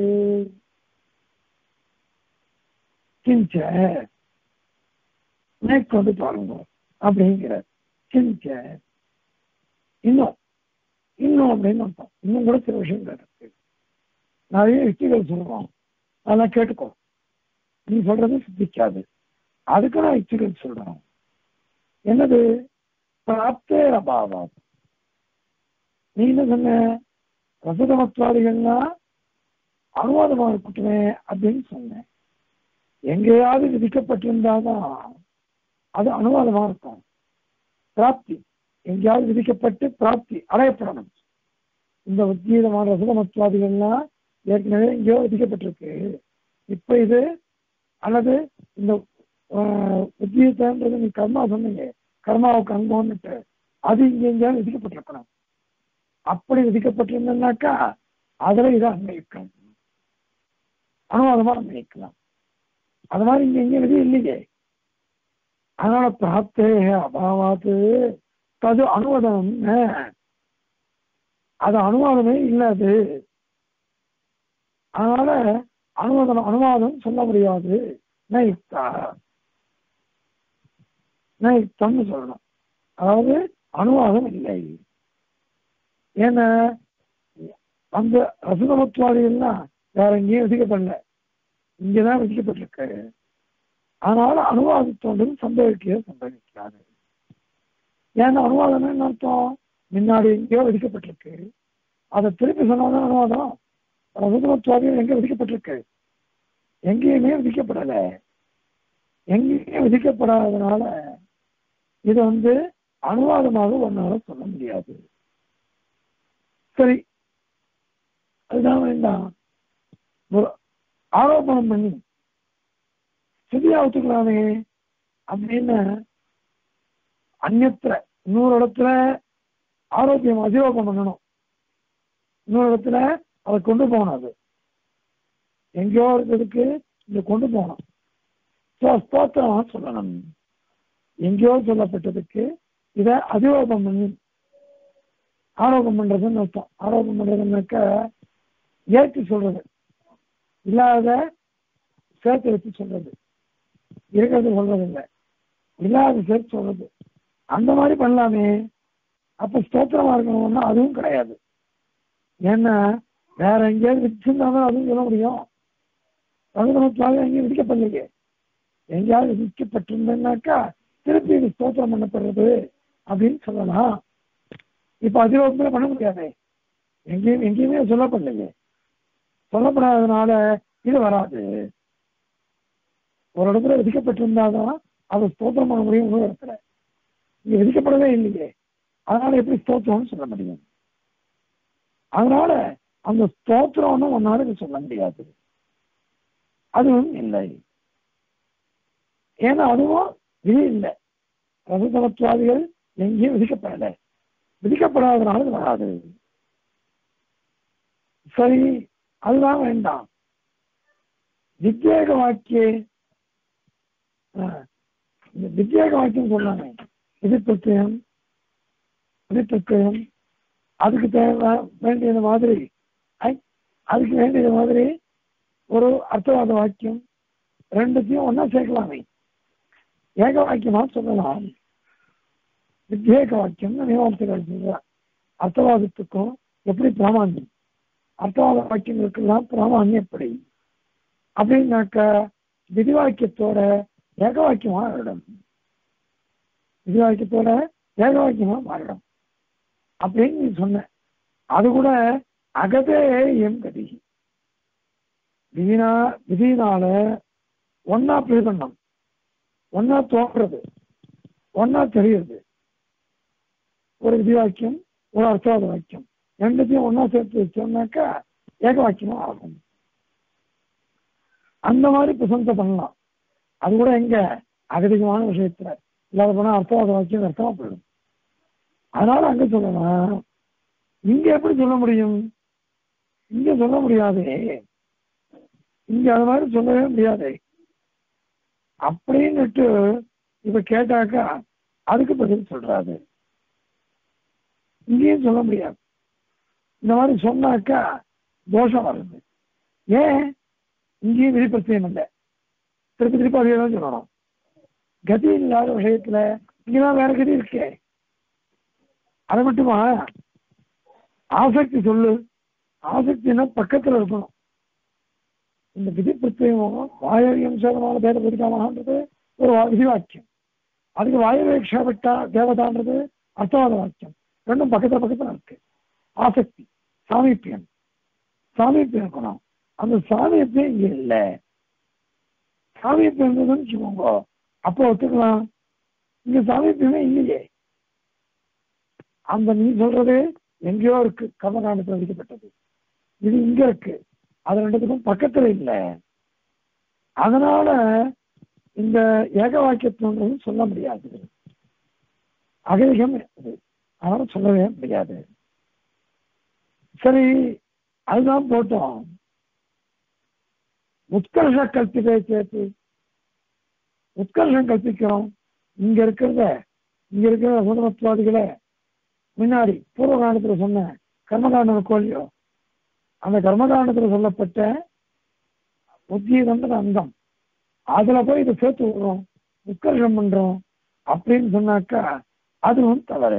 கிஞ்ச மேற்கொண்டு பாருங்க அப்படிங்கிற கிஞ்ச இன்னும் இன்னும் அப்படின்னு அர்த்தம் இன்னும் கூட சில விஷயங்கள் இருக்கு நிறைய யுக்திகள் சொல்றோம் அதெல்லாம் கேட்டுக்கோ நீ சொல்றது சித்திக்காது அதுக்கு நான் யுக்திகள் சொல்றோம் என்னது பிராப்தே அபாவம் நீ என்ன சொன்ன ரசதமத்வாதிகள்னா அனுவாதமா இருக்கட்டுமே அப்படின்னு சொன்னேன் எங்கேயாவது விதிக்கப்பட்டிருந்தாதான் அது அனுவாதமா இருக்கும் பிராப்தி எங்கேயாவது விதிக்கப்பட்டு பிராப்தி அடையப்படணும் இந்த உத்கீதமான ரசதமத்வாதிகள்லாம் ஏற்கனவே எங்கேயோ விதிக்கப்பட்டிருக்கு இப்ப இது அல்லது இந்த உத்கீதன்றது நீ கர்மா சொன்னீங்க கர்மாவுக்கு அனுபவம்னுட்டு அது இங்க எங்கேயாவது விதிக்கப்பட்டிருக்கணும் அப்படி விதிக்கப்பட்டிருந்தனாக்கா அதுல இதை அன்வயிக்கும் அனுவாதமா அன்வயிக்கலாம் அது மாதிரி இங்க எங்கேயும் விதி இல்லையே அதனால பிராப்தே அபாவாத்து தது அனுவாதம் அது அனுவாதமே இல்லை அது அதனால அனுவாதம் அனுவாதம் சொல்ல முடியாது நயுக்தா நயுக்தம்னு சொல்லணும் அதாவது அனுவாதம் இல்லை ஏன்னா அந்த ரசதமத்துவாதிகள்லாம் வேற எங்கேயும் விதிக்கப்படல இங்கதான் விதிக்கப்பட்டிருக்கு அதனால அனுவாதத்தோடு சந்தேகிக்கவே சந்தேகிக்கிறாரு ஏன்னா அனுவாதம் என்ன அர்த்தம் முன்னாடி எங்கேயோ விதிக்கப்பட்டிருக்கு அதை திருப்பி சொன்னாதான் அனுவாதம் ரசதமத்துவாதிகள் எங்க விதிக்கப்பட்டிருக்கு எங்கேயுமே விதிக்கப்படலை எங்கேயும் விதிக்கப்படாதனால இது வந்து அனுவாதமாக ஒன்னால சொல்ல முடியாது சரி அதுதான் வேண்டாம் ஒரு ஆரோபணம் பண்ணி ஸ்துதியா ஒத்துக்கலாமே அப்படின்னு அந்நத்திர இன்னொரு இடத்துல ஆரோக்கியம் அதிரோகம் பண்ணணும் இன்னொரு இடத்துல அதை கொண்டு போகணும் அது எங்கேயோ இருக்கிறதுக்கு இங்க கொண்டு போகணும் ஸோ ஸ்தோத்திரமா சொல்லணும் எங்கேயோ சொல்லப்பட்டதுக்கு இதை அதிரோகம் பண்ணி ஆரோகம் பண்றதுன்னு அர்த்தம் ஆரோகம் பண்றதுன்னாக்க ஏற்றி சொல்றது இல்லாத சேர்த்து வச்சு சொல்றது இருக்கிறது சொல்றது இல்லை இல்லாத சேர்த்து சொல்றது அந்த மாதிரி பண்ணலாமே அப்ப ஸ்தோத்திரமா இருக்கணும்னா அதுவும் கிடையாது ஏன்னா வேற எங்கேயாவது விதிச்சிருந்தாலும் அதுவும் சொல்ல முடியும் ரகுதமத்தாக எங்கேயும் விதிக்கப்படலையே எங்கேயாவது விதிக்கப்பட்டிருந்தேன்னாக்கா திருப்பி இது ஸ்தோத்திரம் பண்ணப்படுறது அப்படின்னு சொல்லலாம் இப்ப அதிரோகமே பண்ண முடியாது எங்கேயும் எங்கேயுமே சொல்லப்படலையே சொல்லப்படாததுனால இது வராது ஒரு இடத்துல விதிக்கப்பட்டிருந்தாதான் அதை ஸ்தோத்திரம் பண்ண முடியும் இன்னொரு இடத்துல இங்க விதிக்கப்படவே இல்லையே அதனால எப்படி ஸ்தோத்திரம்னு சொல்ல முடியும் அதனால அந்த ஸ்தோத்திரம்னு ஒன்னால இது சொல்ல முடியாது அதுவும் இல்லை ஏன்னா அதுவும் விதி இல்லை ரசதமத்துவாதிகள் எங்கேயும் விதிக்கப்படலை விதிக்கப்படாதனால இது வராது சரி அதுதான் வேண்டாம் வித்வேக வாக்கிய இந்த வித்வேக வாக்கியம் சொன்னாங்க இது பிரத்யம் இது பிரத்யம் அதுக்கு தேவை வேண்டியது மாதிரி ஐ- அதுக்கு வேண்டியது மாதிரி ஒரு அர்த்தவாத வாக்கியம் ரெண்டுத்தையும் ஒண்ணா சேர்க்கலாமே ஏக வாக்கியமா சொல்லலாம் வித்வேக வாக்கியம் மீமாம்சகர் சொல்றார் அர்த்தவாதத்துக்கும் எப்படி பிராமான்யம் அர்த்தவாத வாக்கியங்களுக்கெல்லாம் பிராமான்யம் எப்படி அப்படின்னாக்க விதி வாக்கியத்தோட ஏக வாக்கியமா மாறிடும் விதி வாக்கியத்தோட ஏக வாக்கியமா மாறிடும் அப்படின்னு நீ சொன்ன அது கூட அகதே எம் கதி விதினா விதினால ஒன்னா பிரதிபண்ணம் ஒன்னா தோன்றது ஒன்னா தெரியுது ஒரு விதி வாக்கியம் ஒரு அர்த்தவாத வாக்கியம் ரெண்டுத்தையும் ஒன்னா சேர்த்து வச்சோம்னாக்கா ஏக வாக்கியமா ஆகும் அந்த மாதிரி பிரசங்கத்தை பண்ணலாம் அது கூட எங்க அகதிகமான விஷயத்துல இல்லாத போனா அர்த்தவாத வாக்கியம் அர்த்தமா போயிடும் அதனால அங்க சொல்லலாம் இங்க எப்படி சொல்ல முடியும் இங்க சொல்ல முடியாதே இங்க அது மாதிரி சொல்லவே முடியாதே அப்படின்னுட்டு இப்ப கேட்டாக்கா அதுக்கு பதில் சொல்றாரு இங்கேயும் சொல்ல முடியாது இந்த மாதிரி சொன்னாக்கா தோஷம் வருது ஏன் இங்கேயும் விதிப்பிரச்சனையும் இல்லை திருப்பி திருப்பி அதே தான் சொல்லணும் கதி இல்லாத விஷயத்துல இங்கதான் வேற கதி இருக்கே அது மட்டுமா ஆசக்தி சொல்லு ஆசக்தினா பக்கத்துல இருக்கணும் இந்த விதி பிரத்யேகம் வாயவியம் சேதமான பேத புரிக்காமன்றது ஒரு வா- விதி வாக்கியம் அதுக்கு வாயுவேக்ஷாபட்டா தேவதான்றது அர்த்தவாத வாக்கியம் ரெண்டும் பக்கத்துல பக்கத்துல இருக்கு ஆசக்தி சாமீப்பியம் சாமீப்பியம் இருக்கணும் அந்த சாமீப்பியம் இங்க இல்லை சாமீப்பியம் இருந்ததுன்னு வச்சுக்கோங்க அப்போ ஒத்துக்கலாம் இங்க சாமீப்பியமே இல்லையே அந்த நீ சொல்றது எங்கேயோ இருக்கு கர்மகாண்டத்தில் விதிக்கப்பட்டது இது இங்க இருக்கு அது ரெண்டுத்துக்கும் பக்கத்துல இல்லை அதனால இந்த ஏக வாக்கியத்துவங்கிறது சொல்ல முடியாது அகதிகம் இருக்குது அதனால சொல்லவே முடியாது சரி அதுதான் போட்டோம் உத்கர்ஷ கல்பிதை சேர்த்து உத்கர்ஷம் கல்பிக்கிறோம் இங்க இருக்கிறத இங்க இருக்கிற சுதமத்துவாதிகளை முன்னாடி பூர்வ காலத்துல சொன்ன கர்மகாண்ட கோழியோ அந்த கர்மகாண்டத்துல சொல்லப்பட்ட உத்கீதம்ன்ற அங்கம் அதுல போய் இதை சேர்த்து விடுறோம் உத்கர்ஷம் பண்றோம் அப்படின்னு சொன்னாக்கா அதுவும் தவறு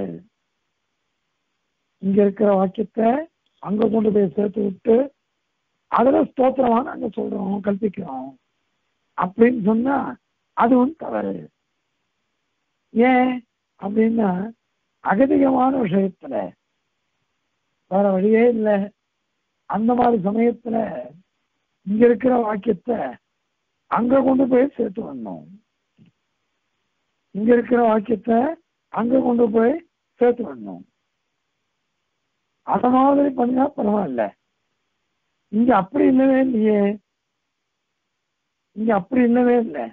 இங்க இருக்கிற வாக்கியத்தை அங்க கொண்டு போய் சேர்த்து விட்டு அதுல ஸ்தோத்திரமா நாங்க சொல்றோம் கல்பிக்கிறோம் அப்படின்னு சொன்னா அதுவும் தவறு ஏன் அப்படின்னா அகதிகமான விஷயத்துல வேற வழியே இல்லை அந்த மாதிரி சமயத்துல இங்க இருக்கிற வாக்கியத்தை அங்க கொண்டு போய் சேர்த்து வரணும் இங்க இருக்கிற வாக்கியத்தை அங்க கொண்டு போய் சேர்த்து விடணும் அத மாதிரி பண்ணா பரவாயில்ல இங்க அப்படி இல்லவே இல்லையே இங்க அப்படி இல்லவே இல்லை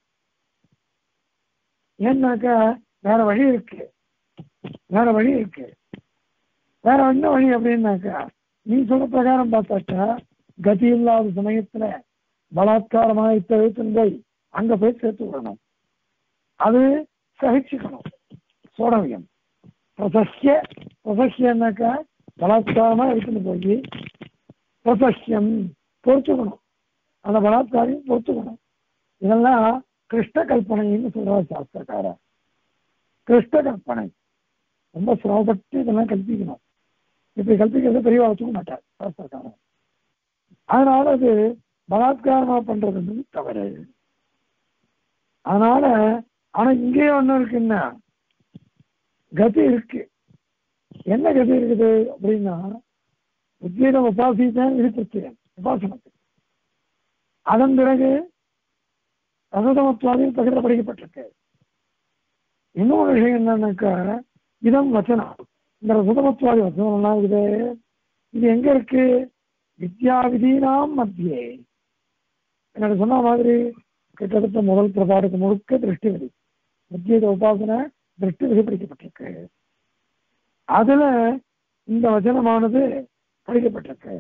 ஏன்னாக்கா வேற வழி இருக்கு வேற வழி இருக்கு வேற என்ன வழி அப்படின்னாக்கா நீ சொல்ற பிரகாரம் பார்த்தாக்கா கதி இல்லாத சமயத்துல பலாத்காரமாக தவிர்த்துங்கை அங்க போய் சேர்த்து விடணும் அது சகிச்சுக்கணும் சோடவியம் பிரசஸ்ய பிரசஸ்யன்னாக்கா பலாத்காரமா எடுத்துட்டு போய் பிரசஸ்யம் பொறுத்துக்கணும் அந்த பலாத்காரையும் பொறுத்துக்கணும் இதெல்லாம் கிருஷ்ண கல்பனைன்னு சொல்றாரு சாஸ்திரக்காரர் கிருஷ்ண கல்பனை ரொம்ப சிரமப்பட்டு இதெல்லாம் கல்பிக்கணும் இப்படி கல்பிக்கிறது பெரியவா வச்சுக்க மாட்டார் சாஸ்திரக்காரன் அதனால அது பலாத்காரமா பண்றது தவறு அதனால ஆனா இங்கேயும் ஒண்ணு இருக்குன்னா கதி இருக்கு என்ன கதி இருக்குது அப்படின்னா உத்வீதம் உபாசித்தான் இருக்கு உபாசனத்துக்கு அதன் பிறகு ரசதமத்துவாதியில் பகிரப்படிக்கப்பட்டிருக்கு இன்னொரு விஷயம் என்னன்னாக்கா இதம் வச்சனம் இந்த ரசதமத்துவாதி வச்சனம் எல்லாம் இருக்குது இது எங்க இருக்கு வித்யா விதீனாம் மத்தியே எனக்கு சொன்ன மாதிரி கிட்டத்தட்ட முதல் பிரபாடுக்கு முழுக்க திருஷ்டி விதி வித்தியத உபாசனை திருஷ்டி விதி படிக்கப்பட்டிருக்கு அதுல இந்த வச்சனமானது படிக்கப்பட்டிருக்கு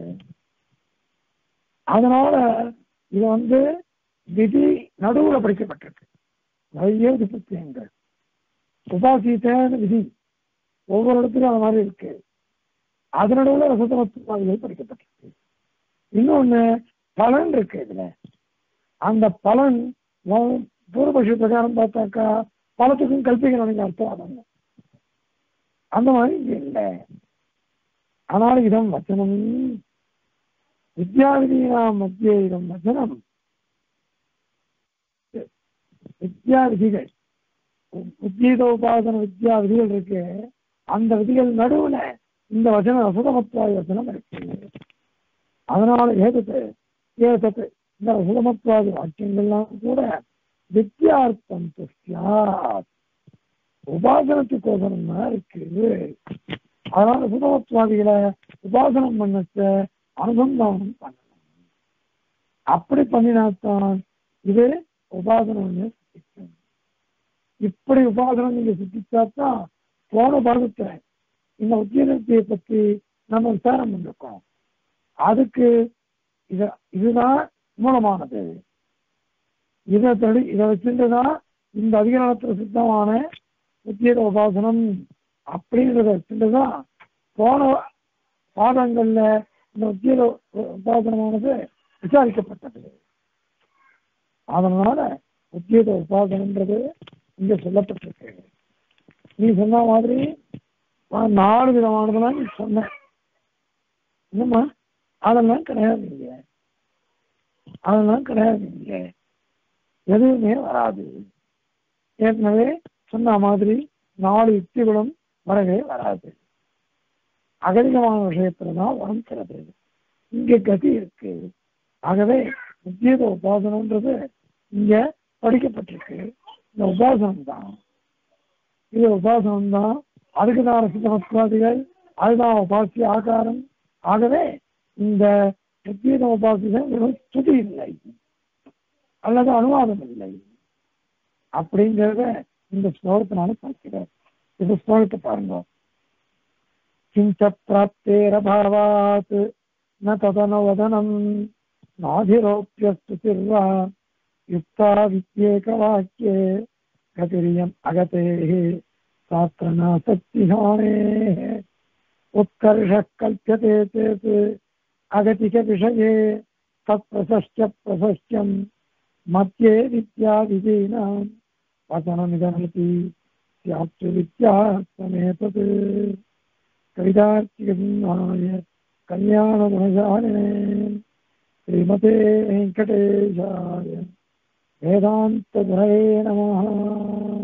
அதனால இது வந்து விதி நடுவுல படிக்கப்பட்டிருக்கு நிறைய விதிப்பத்தியங்கள் உபாசித்தேன விதி ஒவ்வொரு இடத்துலையும் அது மாதிரி இருக்கு அது நடுவுல ரசதமத்துவாதிகள் படிக்கப்பட்டிருக்கு இன்னொன்னு பலன் இருக்கு இதுல அந்த பலன் பூர்வபட்ச பிரகாரம் பார்த்தாக்கா பலத்துக்கும் கல்பிக்கணும் அர்த்தம் ஆனாங்க அந்த மாதிரி இங்க இல்லை ஆனால் இதம் வச்சனம் வித்யாவிதியாம் மத்திய இதம் வச்சனம் வித்யா விதிகள் உத்கீத உபாசன வித்யா விதிகள் இருக்கு அந்த விதிகள் நடுவுல இந்த வசனம் ரசதமத்வாய வசனம் இருக்கு அதனால ஏதத்து ஏதத்து இந்த ரசதமத்வாதி வாக்கியங்கள்லாம் கூட வித்யார்த்தம் துஷ்யாத் உபாசனத்துக்கோசனம் தான் இருக்கு அதனால சுதமத்வாதிகளை உபாசனம் பண்ணச்ச அனுசந்தானம் பண்ணணும் அப்படி பண்ணினாத்தான் இது உபாசனம் சித்திக்கும் இப்படி உபாசனம் நீங்க சித்திச்சாதான் போன பாகத்துல இந்த உத்தியோகத்தையை பத்தி நம்ம விசாரம் பண்ணிருக்கோம் அதுக்கு இத இதுதான் மூலமானது இதை தடி இதை வச்சுட்டுதான் இந்த அதிகாரத்துல சித்தமான உத்தியோக உபாசனம் அப்படின்றத வச்சுட்டுதான் போன பாதங்கள்ல இந்த உத்தியோக உபாசனமானது விசாரிக்கப்பட்டது அதனால உத்தியோக உபாசனன்றது இங்க சொல்லப்பட்டிருக்கு நீ சொன்ன மாதிரி நான் நாலு விதமானதெல்லாம் நீ சொன்ன என்னம்மா அதெல்லாம் கிடையாது இங்க அதெல்லாம் கிடையாது இங்க எதுவுமே வராது ஏற்கனவே சொன்ன மாதிரி நாலு யுக்திகளும் வரவே வராது அகதிகமான விஷயத்துல தான் வளர்க்கிறது இங்க கதி இருக்கு ஆகவே உத்தியோக உபாசனம்ன்றது இங்க படிக்கப்பட்டிருக்கு இந்த உபாசனம் தான் இது உபாசனம் தான் அதுக்குதான் ரசிகமத்வாதிகள் அதுதான் உபாசிய ஆகாரம் ஆகவே இந்த உத்கீத உபாசிகள் வெறும் ஸ்துதி இல்லை அல்லது அனுவாதம் இல்லை அப்படிங்கிறத இந்த ஸ்லோகத்தினால பார்க்கிறேன் இந்த ஸ்லோகத்தை பாருங்க கிஞ்ச பிராப்தேரபாவாத் ந ததனவதனம் நாதிரோப்பிய ஸ்துதிர்வா யுக்தா வித்யேகவாக்கியே கதிரியம் அகதேः शास्त्रनासक्तिहानेः उत्कर्षः कल्प्यते चेत् अगतिकविषये तत्प्रशस्य प्रशस्यम् मध्ये विद्याविधीनां वचनमिदमिति स्यात् विद्यार्थमेतत् कवितार्थिकसिंहाय कल्याणगुणशालिने श्रीमते वेङ्कटेशाय वेदान्तगुरवे नमः